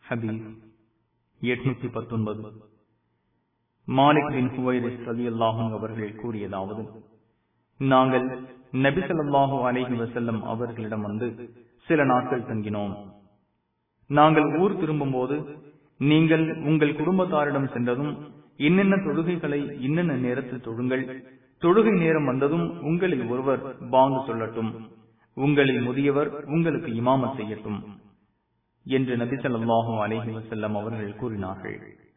ஹதீஸ் எட்நூத்தி பத்தொன்பது மாலிக் பின் ஹுவைரிஸ் அலி அல்லாஹும் அவர்கள் கூறியதாவது நாங்கள் நபிசல்லாஹு அலைஹி வசல்லம் அவர்களிடம் வந்து சில நாட்கள் தங்கினோம் நாங்கள் ஊர் திரும்பும் போது நீங்கள் உங்கள் குடும்பத்தாரிடம் சென்றதும் என்னென்ன தொழுகைகளை இன்னென்ன நேரத்தில் தொழுங்கள் தொழுகை நேரம் வந்ததும் உங்களில் ஒருவர் பாங்கு சொல்லட்டும் உங்களில் முதியவர் உங்களுக்கு இமாமத் செய்யட்டும் என்று நபிசல்லாஹு அலைஹி வசல்லம் அவர்கள் கூறினார்கள்